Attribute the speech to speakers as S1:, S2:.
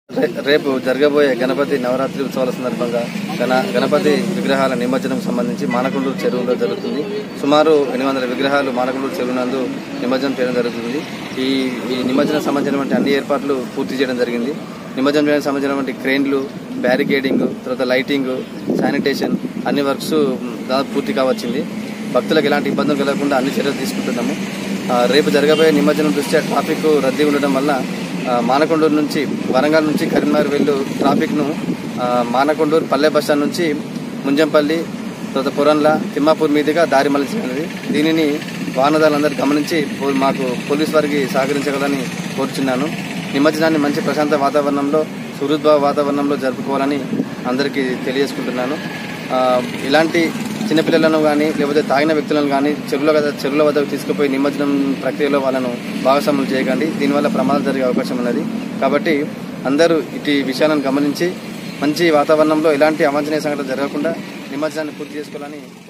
S1: రే- రేపు జరగబోయే గణపతి నవరాత్రి ఉత్సవాల సందర్భంగా గణ గణపతి విగ్రహాల నిమజ్జనం సంబంధించి మానకొండూరు చెరువులో జరుగుతుంది సుమారు ఎనిమిది వందల విగ్రహాలు మానకొండూరు చెరువు నందు నిమజ్జనం చేయడం జరుగుతుంది ఈ ఈ నిమజ్జనం సంబంధించినటువంటి అన్ని ఏర్పాట్లు పూర్తి చేయడం జరిగింది నిమజ్జనం చేయడానికి సంబంధించినటువంటి క్రెయిన్లు బ్యారికేడింగ్ తర్వాత లైటింగ్ శానిటేషన్ అన్ని వర్క్స్ దాదాపు పూర్తి కావచ్చింది భక్తులకు ఎలాంటి ఇబ్బందులు కలగకుండా అన్ని చర్యలు తీసుకుంటున్నాము ఆ, రేపు జరగబోయే నిమజ్జనం దృష్ట్యా ట్రాఫిక్ రద్దీ ఉండడం వల్ల ఆ, మానకొండూరు నుంచి వరంగల్ నుంచి కరీంనగర్ వెళ్ళు ట్రాఫిక్ను ఆ, మానకొండూరు పల్లె బస్ స్టాండ్ నుంచి ముంజంపల్లి తర్వాత పురంల తిమ్మాపూర్ మీదుగా దారి మలచినది దీనిని వాహనదారులందరూ గమనించి పో- మాకు పోలీస్ వారికి సహకరించగలని కోరుచున్నాను నిమజ్జనాన్ని మంచి ప్రశాంత వాతావరణంలో సుహృద్భావ వాతావరణంలో జరుపుకోవాలని అందరికీ తెలియజేసుకుంటున్నాను ఆ, ఇలాంటి చిన్నపిల్లలను కానీ లేకపోతే తాగిన వ్యక్తులను కానీ చెరువుల వద్ద చెరువుల వద్దకు తీసుకుపోయి నిమజ్జనం ప్రక్రియలో వాళ్ళను భాగస్వాములు చేయకండి దీనివల్ల ప్రమాదాలు జరిగే అవకాశం ఉన్నది కాబట్టి అందరూ ఇటు విషయాలను గమనించి మంచి వాతావరణంలో ఎలాంటి అవాంఛనీయ సంఘటనలు జరగకుండా నిమజ్జనాన్ని పూర్తి చేసుకోవాలని